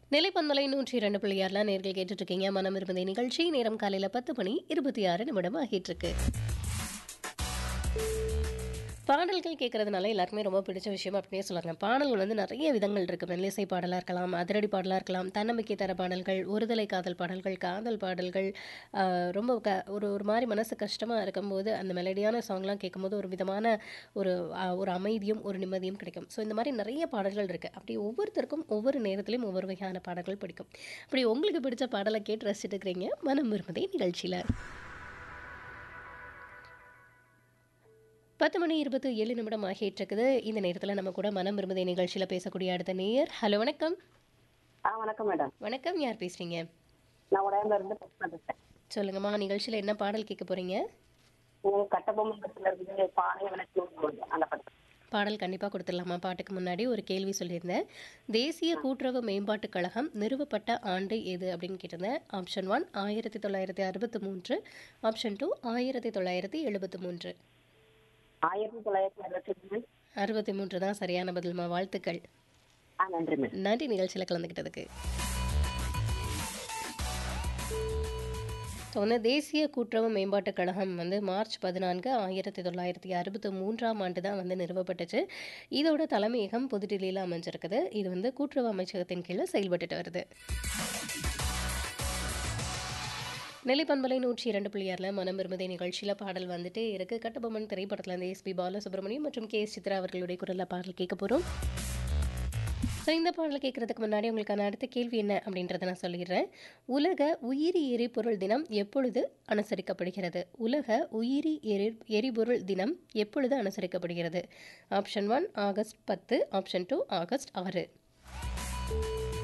நிலைப்பந்தலை நூற்றி இரண்டு புள்ளியாரில் நேர்கள் கேட்டுட்டு இருக்கீங்க மனம் இருப்பதை நிகழ்ச்சி நேரம் காலையில் பத்து மணி இருபத்தி ஆறு நிமிடம் ஆகிட்டு இருக்கு பாடல்கள் கேட்கறதுனால எல்லாருக்குமே ரொம்ப பிடிச்ச விஷயம் அப்படின்னே சொல்லுவாங்க பாடல்கள் வந்து நிறைய விதங்கள் இருக்குது மெல்லிசை பாடலாக இருக்கலாம் அதிரடி பாடலாக இருக்கலாம் தன்னம்பிக்கை தர பாடல்கள் ஒருதலை காதல் பாடல்கள் காதல் பாடல்கள் ஆஹ், ரொம்ப க ஒரு ஒரு மாதிரி மனசு கஷ்டமாக இருக்கும்போது அந்த மெலடியான சாங்லாம் கேட்கும்போது ஒரு விதமான ஒரு ஆஹ், ஒரு அமைதியும் ஒரு நிம்மதியும் கிடைக்கும் ஸோ இந்த மாதிரி நிறைய பாடல்கள் இருக்குது அப்படி ஒவ்வொருத்தருக்கும் ஒவ்வொரு நேரத்துலையும் ஒவ்வொரு வகையான பாடல்கள் பிடிக்கும் அப்படி உங்களுக்கு பிடிச்ச பாடலை கேட்டு ரசிச்சுட்டு இருக்கிறீங்க மனம் விரும்புதே நிகழ்ச்சியில் பத்து மணி இருபத்தி ஏழு நிமிடம் ஆகிட்டு இருக்குது இந்த நேரத்தில் நம்ம கூட மனம் விரும்புதே நிகழ்ச்சியில் பேசக்கூடிய அடுத்த நேயர் ஹலோ வணக்கம் ஆ வணக்கம் மேடம் வணக்கம் யார் பேசுறீங்க நான் உடையாமல இருந்து பசுமா பேசுறேன் சொல்லுங்கம்மா நிகழ்ச்சியில் என்ன பாடல் கேட்க போறீங்க உங்களுக்கு கட்டபொம்மன் இருந்து பானை விளக்கு போகுது அந்த படம் பாடல் கண்டிப்பாக கொடுத்துடலாமா பாட்டுக்கு முன்னாடி ஒரு கேள்வி சொல்லியிருந்தேன் தேசிய கூட்டுறவு மேம்பாட்டுக் கழகம் நிறுவப்பட்ட ஆண்டு எது அப்படின்னு கேட்டிருந்தேன் ஆப்ஷன் ஒன் ஆயிரத்தி தொள்ளாயிரத்தி அறுபத்தி மூன்று ஆப்ஷன் டூ ஆயிரத்தி தொள்ளாயிரத்தி எழுபத்தி மூன்று ஆயிரத்தி தொள்ளாயிரத்தி அறுபத்தி மூணு அறுபத்தி மூன்று தான் சரியான பதில்மா வாழ்த்துக்கள் ஆ நன்றி மேடம் நன்றி நிகழ்ச்சியில் கலந்துக்கிட்டதுக்கு ஸோ வந்து தேசிய கூட்டுறவு மேம்பாட்டுக் கழகம் வந்து மார்ச் பதினான்கு ஆயிரத்தி தொள்ளாயிரத்தி அறுபத்தி மூன்றாம் ஆண்டு தான் வந்து நிறுவப்பட்டுச்சு இதோட தலைமையகம் புதுடில்லியில் அமைஞ்சிருக்குது இது வந்து கூட்டுறவு அமைச்சகத்தின் கீழே செயல்பட்டுட்டு வருது நெல்லிப்பண்பலை நூற்றி இரண்டு புள்ளியாரில் மனம் விரும்புதே நிகழ்ச்சியில் பாடல் வந்துட்டு இருக்கு கட்டபொம்மன் திரைப்படத்தில் இருந்து எஸ்பி பாலசுப்ரமணியம் மற்றும் கே எஸ் சித்ரா அவர்களுடைய குரலில் பாடல் கேட்க போகிறோம் ஸோ இந்த பாடல் கேட்குறதுக்கு முன்னாடி உங்களுக்கான அடுத்த கேள்வி என்ன அப்படின்றத நான் சொல்லிடுறேன் உலக உயிரி எரிபொருள் தினம் எப்பொழுது அனுசரிக்கப்படுகிறது உலக உயிரி எரி எரிபொருள் தினம் எப்பொழுது அனுசரிக்கப்படுகிறது ஆப்ஷன் ஒன் ஆகஸ்ட் பத்து ஆப்ஷன் டூ ஆகஸ்ட் ஆறு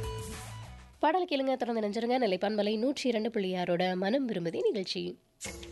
பாடல் கேளுங்க தொடர்ந்து நினைஞ்சிருங்க நிலைப்பான்மலை நூற்றி இரண்டு புள்ளி ஆறோட மனம் விரும்புதே நிகழ்ச்சி